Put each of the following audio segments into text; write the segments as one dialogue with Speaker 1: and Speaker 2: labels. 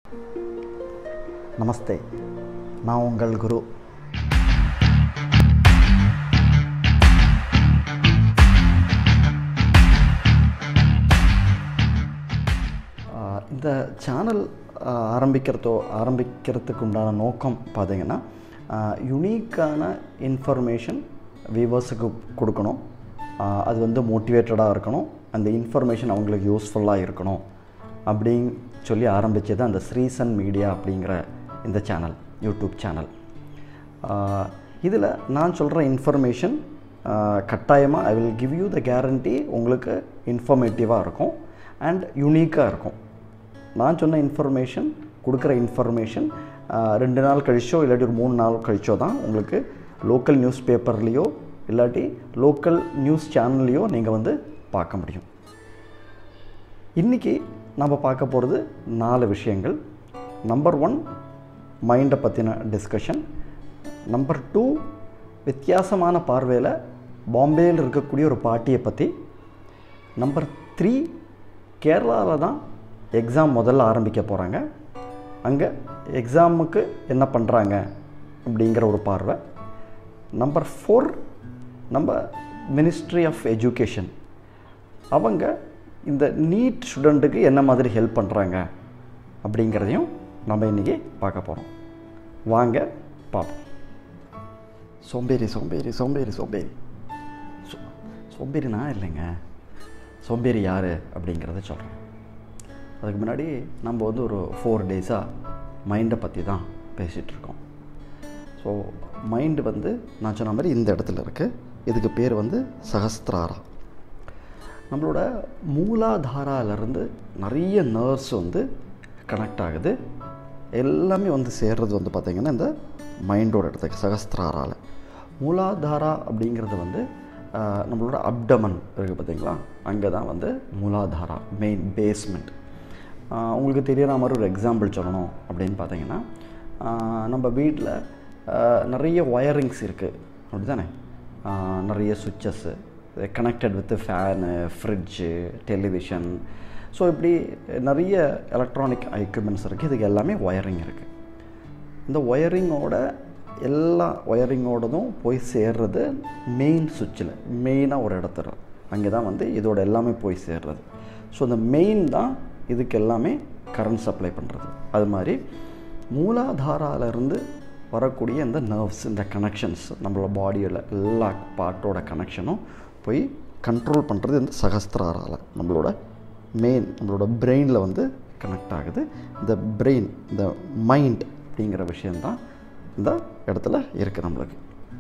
Speaker 1: நமஸ்தே நான் உங்கள் குரு ஆஹ் இந்த சேனல் ஆரம்பிக்கிறதோ ஆரம்பிக்கிறதுக்கு உண்டான நோக்கம் பார்த்தீங்கன்னா யுனீக்கான இன்ஃபர்மேஷன் வியூவர்ஸுக்கு கொடுக்கணும் ஆஹ் அது வந்து மோட்டிவேட்டடாக இருக்கணும் அந்த இன்ஃபர்மேஷன் அவங்களுக்கு யூஸ்ஃபுல்லாக இருக்கணும் அப்படின்னு சொல்லி ஆரம்பித்தது அந்த ஸ்ரீசன் மீடியா அப்படிங்கிற இந்த சேனல் யூடியூப் சேனல் இதில் நான் சொல்கிற இன்ஃபர்மேஷன் கட்டாயமாக I will give you the guarantee உங்களுக்கு இன்ஃபர்மேட்டிவாக இருக்கும் அண்ட் யூனிக்காக இருக்கும் நான் சொன்ன இன்ஃபர்மேஷன் கொடுக்குற இன்ஃபர்மேஷன் ரெண்டு நாள் கழிச்சோ இல்லாட்டி ஒரு மூணு நாள் கழிச்சோ தான் உங்களுக்கு லோக்கல் நியூஸ் பேப்பர்லேயோ இல்லாட்டி லோக்கல் நியூஸ் சேனல்லையோ நீங்கள் வந்து பார்க்க முடியும் இன்றைக்கி நம்ம பார்க்க போகிறது நாலு விஷயங்கள் நம்பர் ஒன் மைண்டை பற்றின டிஸ்கஷன் நம்பர் டூ வித்தியாசமான பார்வையில் பாம்பேயில் இருக்கக்கூடிய ஒரு பாட்டியை பற்றி நம்பர் த்ரீ கேரளாவில் தான் எக்ஸாம் முதல்ல ஆரம்பிக்க போகிறாங்க அங்கே எக்ஸாமுக்கு என்ன பண்ணுறாங்க அப்படிங்கிற ஒரு பார்வை நம்பர் ஃபோர் நம்ம மினிஸ்ட்ரி ஆஃப் எஜுகேஷன் அவங்க இந்த நீட் ஸ்டூடெண்ட்டுக்கு என்ன மாதிரி ஹெல்ப் பண்ணுறாங்க அப்படிங்கிறதையும் நம்ம இன்றைக்கி பார்க்க போகிறோம் வாங்க பார்ப்போம் சோம்பேறி சோம்பேறி சோம்பேறி சோம்பேறி சோ- சோம்பேறி நான் இல்லைங்க சோம்பேறி யார் அப்படிங்கிறத சொல்கிறேன் அதுக்கு முன்னாடி நம்ம வந்து ஒரு ஃபோர் டேஸாக மைண்டை பற்றி தான் பேசிகிட்டு இருக்கோம் ஸோ மைண்டு வந்து நான் சொன்ன மாதிரி இந்த இடத்துல இருக்குது இதுக்கு பேர் வந்து சகஸ்திராரா நம்மளோட மூலாதாராலேருந்து நிறைய நர்வ்ஸ் வந்து கனெக்ட் ஆகுது எல்லாமே வந்து சேர்றது வந்து பார்த்திங்கன்னா இந்த மைண்டோட இடத்துக்கு சகஸ்திராரால மூலாதாரா அப்படிங்கிறது வந்து ஆஹ், நம்மளோட அப்டமன் இருக்குது பார்த்தீங்களா அங்கே தான் வந்து மூலாதாரா மெயின் பேஸ்மெண்ட் உங்களுக்கு தெரியுற மாதிரி ஒரு எக்ஸாம்பிள் சொல்லணும் அப்படின்னு பார்த்தீங்கன்னா ஆஹ், நம்ம வீட்டில் நிறைய ஒயரிங்ஸ் இருக்குது அப்படி தானே நிறைய switches connected with fan fridge television so இப்படி நிறைய எலக்ட்ரானிக் எக்யூப்மெண்ட்ஸ் இருக்குது இதுக்கு எல்லாமே ஒயரிங் இருக்குது இந்த ஒயரிங்கோட எல்லா ஒயரிங்கோடதும் போய் சேர்றது மெயின் சுவிட்சில் மெயினாக ஒரு இடத்துல அங்கே தான் வந்து இதோட எல்லாமே போய் சேர்றது ஸோ இந்த மெயின் தான் இதுக்கு எல்லாமே கரண்ட் சப்ளை பண்ணுறது அது மாதிரி மூலாதாராலேருந்து வரக்கூடிய இந்த நர்வ்ஸ் இந்த கனெக்ஷன்ஸ் நம்மளோட பாடியில் எல்லா பார்ட்டோட கனெக்ஷனும் போய் கண்ட்ரோல் பண்ணுறது இந்த சகஸ்திராரால நம்மளோட மெயின் நம்மளோட பிரெயினில் வந்து கனெக்ட் ஆகுது இந்த பிரெயின் இந்த மைண்ட் அப்படிங்கிற விஷயந்தான் இந்த இடத்துல இருக்குது நம்மளுக்கு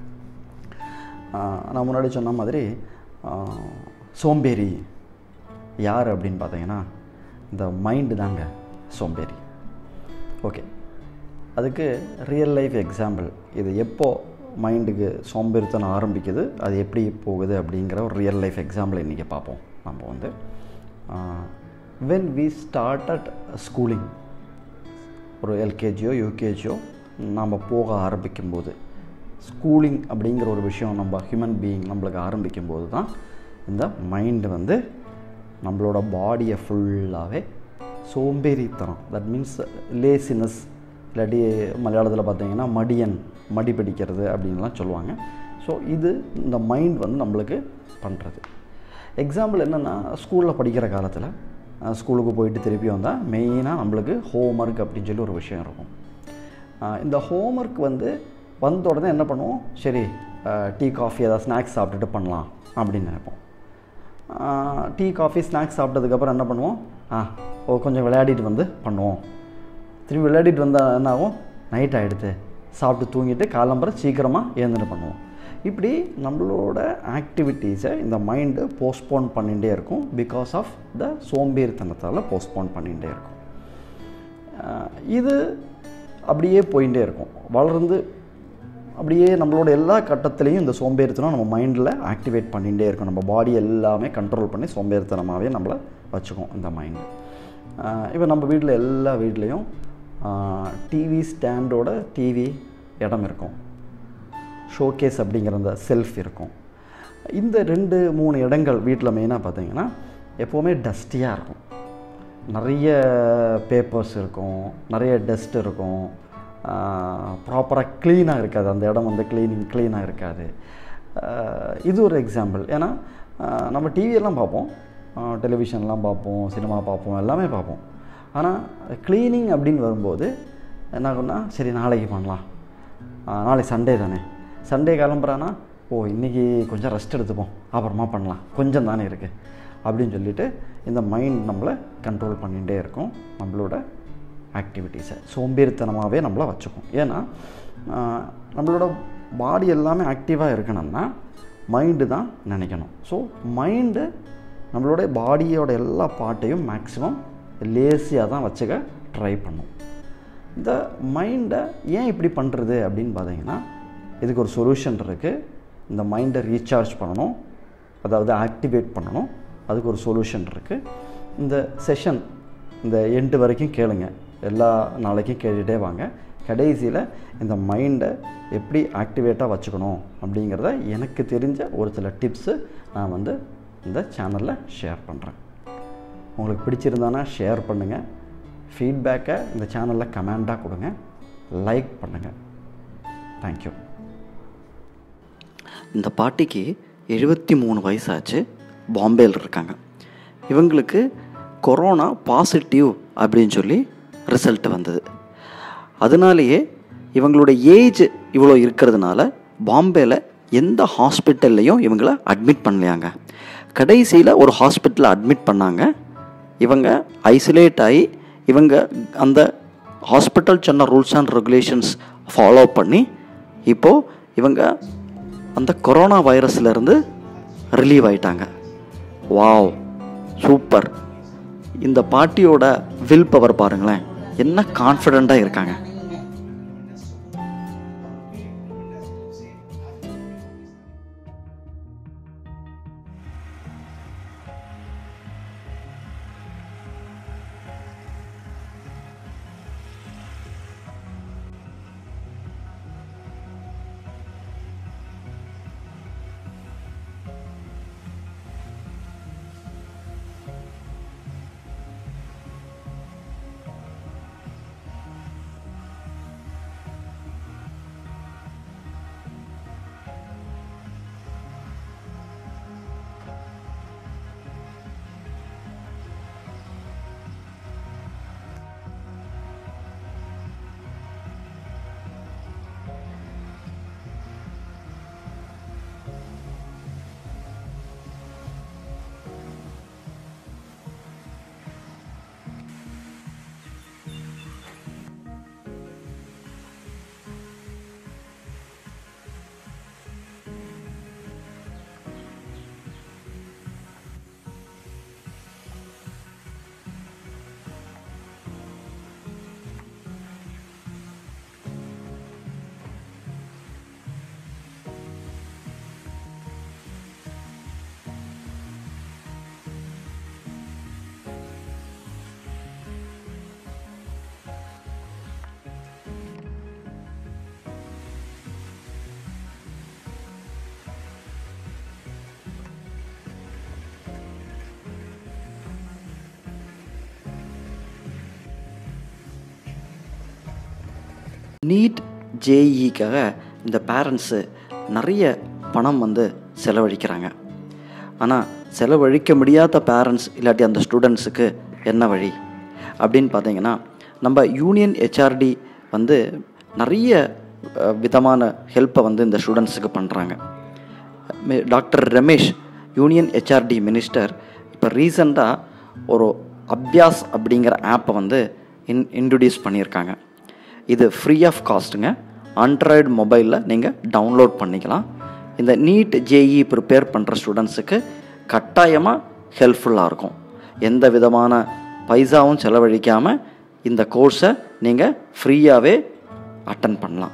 Speaker 1: ஆஹ் நான் முன்னாடி சொன்ன மாதிரி ஆஹ் சோம்பேறி யார் அப்படின்னு பார்த்தீங்கன்னா இந்த மைண்டு தாங்க சோம்பேறி ஓகே அதுக்கு ரியல் லைஃப் எக்ஸாம்பிள் இது எப்போ மைண்டுக்கு சோம்பேறித்தனம் ஆரம்பிக்குது அது எப்படி போகுது அப்படிங்கிற ஒரு ரியல் லைஃப் எக்ஸாம்பிள் இன்றைக்கி பார்ப்போம் நம்ம வந்து வென் வி ஸ்டார்டட் ஸ்கூலிங் ஒரு எல்கேஜியோ யூகேஜியோ நம்ம போக ஆரம்பிக்கும்போது ஸ்கூலிங் அப்படிங்கிற ஒரு விஷயம் நம்ம ஹியூமன் பீயிங் நம்மளுக்கு ஆரம்பிக்கும்போது தான் இந்த மைண்டு வந்து நம்மளோட பாடியை ஃபுல்லாகவே சோம்பேறித்தனம் தட் மீன்ஸ் லேசினஸ் இல்லாட்டி மலையாளத்தில் பார்த்தீங்கன்னா மடியன் மடி பிடிக்கிறது அப்படின்லாம் சொல்லுவாங்க ஸோ இது இந்த மைண்ட் வந்து நம்மளுக்கு பண்ணுறது எக்ஸாம்பிள் என்னென்னா ஸ்கூலில் படிக்கிற காலத்தில் ஸ்கூலுக்கு போயிட்டு திருப்பி வந்தால் மெயினாக நம்மளுக்கு ஹோம்ஒர்க் அப்படின்னு சொல்லி ஒரு விஷயம் இருக்கும் ஆஹ் இந்த ஹோம்ஒர்க் வந்து வந்த உடனே என்ன பண்ணுவோம் சரி டீ காஃபி ஏதாவது ஸ்நாக்ஸ் சாப்பிட்டுட்டு பண்ணலாம் அப்படின்னு நினைப்போம் டீ காஃபி ஸ்நாக்ஸ் சாப்பிட்டதுக்கப்புறம் என்ன பண்ணுவோம் ஆ ஓ கொஞ்சம் விளையாடிட்டு வந்து பண்ணுவோம் திரும்பி விளையாடிட்டு வந்தால் என்ன ஆகும் நைட் ஆகிடுது சாப்பிட்டு தூங்கிட்டு காலம்பரம் சீக்கிரமாக ஏந்திட்டு பண்ணுவோம் இப்படி நம்மளோட ஆக்டிவிட்டீஸை இந்த மைண்டு போஸ்ட்போன் பண்ணிகிட்டே இருக்கும் பிகாஸ் ஆஃப் த சோம்பேறித்தனத்தால் போஸ்ட்போன் பண்ணிகிட்டே இருக்கும் ஆஹ் இது அப்படியே போயிட்டே இருக்கும் வளர்ந்து அப்படியே நம்மளோட எல்லா கட்டத்துலேயும் இந்த சோம்பேறித்தனம் நம்ம மைண்டில் ஆக்டிவேட் பண்ணிகிட்டே இருக்கும் நம்ம பாடி எல்லாமே கண்ட்ரோல் பண்ணி சோம்பேறித்தனமாகவே நம்மளை வச்சுக்கும் இந்த மைண்டு இப்போ நம்ம வீட்டில் எல்லா வீட்லேயும் டிவி ஸ்டாண்டோட டிவி இடம் இருக்கும் ஷோகேஸ் அப்படிங்கிற அந்த செல்ஃப் இருக்கும் இந்த ரெண்டு மூணு இடங்கள் வீட்டில் மெயினாக பார்த்தீங்கன்னா எப்போவுமே டஸ்டியாக இருக்கும் நிறைய பேப்பர்ஸ் இருக்கும் நிறைய டஸ்ட் இருக்கும் ப்ராப்பராக க்ளீனாக இருக்காது அந்த இடம் வந்து க்ளீனிங் க்ளீனாக இருக்காது ஆஹ் இது ஒரு எக்ஸாம்பிள் ஏன்னா ஆஹ் நம்ம டிவியெல்லாம் பார்ப்போம் டெலிவிஷன்லாம் பார்ப்போம் சினிமா பார்ப்போம் எல்லாமே பார்ப்போம் ஆனால் க்ளீனிங் அப்படின்னு வரும்போது என்ன ஆகும்னா சரி நாளைக்கு பண்ணலாம் ஆஹ் நாளைக்கு சண்டே தானே சண்டே கிளம்புறான்னா ஓ இன்றைக்கி கொஞ்சம் ரெஸ்ட் எடுத்துப்போம் அப்புறமா பண்ணலாம் கொஞ்சம் தானே இருக்குது அப்படின்னு சொல்லிட்டு இந்த மைண்ட் நம்மளை கண்ட்ரோல் பண்ணிகிட்டே இருக்கும் நம்மளோட ஆக்டிவிட்டீஸை சோம்பேறித்தனமாகவே நம்மளை வச்சுக்கும் ஏன்னா ஆஹ் நம்மளோட பாடி எல்லாமே ஆக்டிவாக இருக்கணும்னா மைண்டு தான் நினைக்கணும் ஸோ மைண்டு நம்மளோட பாடியோட எல்லா பாட்டையும் மேக்ஸிமம் லேசியாக தான் வச்சுக்க ட்ரை பண்ணும் இந்த மைண்டை ஏன் இப்படி பண்ணுறது அப்படின்னு பார்த்தீங்கன்னா இதுக்கு ஒரு சொல்யூஷன் இருக்குது இந்த மைண்டை ரீசார்ஜ் பண்ணணும் அதாவது ஆக்டிவேட் பண்ணணும் அதுக்கு ஒரு சொல்யூஷன் இருக்குது இந்த செஷன் இந்த எண்டு வரைக்கும் கேளுங்க எல்லா நாளைக்கும் கேட்டுகிட்டே வாங்க கடைசியில் இந்த மைண்டை எப்படி ஆக்டிவேட்டாக வச்சுக்கணும் அப்படிங்கிறத எனக்கு தெரிஞ்ச ஒரு சில டிப்ஸு நான் வந்து இந்த சேனலில் ஷேர் பண்ணுறேன் உங்களுக்கு பிடிச்சிருந்தானா ஷேர் பண்ணுங்கள் ஃபீட்பேக்கை இந்த சேனலில் கமெண்டாக கொடுங்க லைக் பண்ணுங்கள் தேங்க்யூ
Speaker 2: இந்த பாட்டிக்கு எழுபத்தி மூணு வயசாச்சு பாம்பேயில் இருக்காங்க இவங்களுக்கு கொரோனா பாசிட்டிவ் அப்படின்னு சொல்லி ரிசல்ட் வந்தது அதனாலேயே இவங்களோட ஏஜ் இவ்வளோ இருக்கிறதுனால பாம்பேயில் எந்த ஹாஸ்பிட்டல்லையும் இவங்கள அட்மிட் பண்ணலையாங்க கடைசியில் ஒரு ஹாஸ்பிட்டலில் அட்மிட் பண்ணாங்க இவங்க ஐசோலேட் ஆகி இவங்க அந்த ஹாஸ்பிட்டல் சொன்ன ரூல்ஸ் அண்ட் ரெகுலேஷன்ஸ் ஃபாலோ பண்ணி இப்போது இவங்க அந்த கொரோனா வைரஸ்லேருந்து ரிலீவ் ஆயிட்டாங்க வாவ் சூப்பர் இந்த பாட்டியோட வில் பவர் பாருங்களேன் என்ன கான்ஃபிடெண்ட்டாக இருக்காங்க நீட் ஜேஇக்காக இந்த பேரண்ட்ஸு நிறைய பணம் வந்து செலவழிக்கிறாங்க ஆனால் செலவழிக்க முடியாத பேரண்ட்ஸ் இல்லாட்டி அந்த ஸ்டூடெண்ட்ஸுக்கு என்ன வழி அப்படின்னு பார்த்தீங்கன்னா நம்ம யூனியன் ஹெச்ஆர்டி வந்து நிறைய அஹ், விதமான ஹெல்ப்பை வந்து இந்த ஸ்டூடெண்ட்ஸுக்கு பண்ணுறாங்க doctor Ramesh union HRD minister இப்போ ரீசண்டாக ஒரு அபியாஸ் அப்படிங்கிற ஆப்பை வந்து இன் இன்ட்ரடியூஸ் பண்ணியிருக்காங்க இது ஃப்ரீ ஆஃப் காஸ்ட்டுங்க ஆண்ட்ராய்டு மொபைலில் நீங்கள் டவுன்லோட் பண்ணிக்கலாம் இந்த நீட் ஜேஇ ப்ரிப்பேர் பண்ணுற ஸ்டூடெண்ட்ஸுக்கு கட்டாயமாக ஹெல்ப்ஃபுல்லாக இருக்கும் எந்த விதமான பைசாவும் செலவழிக்காமல் இந்த கோர்ஸை நீங்கள் ஃப்ரீயாகவே அட்டன் பண்ணலாம்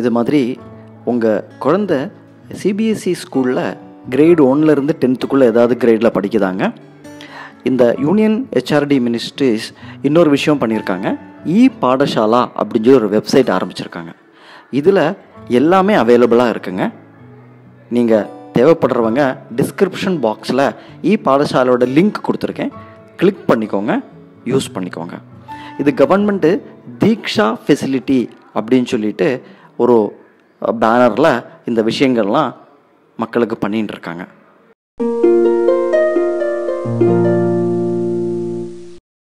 Speaker 2: இது மாதிரி உங்கள் குழந்த சிபிஎஸ்சி ஸ்கூலில் கிரேட் ஒன்லேருந்து டென்த்துக்குள்ளே ஏதாவது கிரேடில் படிக்குதாங்க இந்த யூனியன் ஹெச்ஆர்டி மினிஸ்ட்ரிஸ் இன்னொரு விஷயம் பண்ணியிருக்காங்க இ பாடசாலா அப்படின்னு சொல்லி ஒரு வெப்சைட் ஆரம்பிச்சிருக்காங்க இதில் எல்லாமே அவைலபிளாக இருக்குங்க நீங்கள் தேவைப்படுறவங்க டிஸ்கிரிப்ஷன் பாக்ஸில் இ பாடசாலையோட லிங்க் கொடுத்துருக்கேன் கிளிக் பண்ணிக்கோங்க யூஸ் பண்ணிக்கோங்க இது கவர்மெண்ட்டு தீக்ஷா ஃபெசிலிட்டி அப்படின்னு சொல்லிட்டு ஒரு பேனரில் இந்த விஷயங்கள்லாம் மக்களுக்கு பண்ணிட்டு இருக்காங்க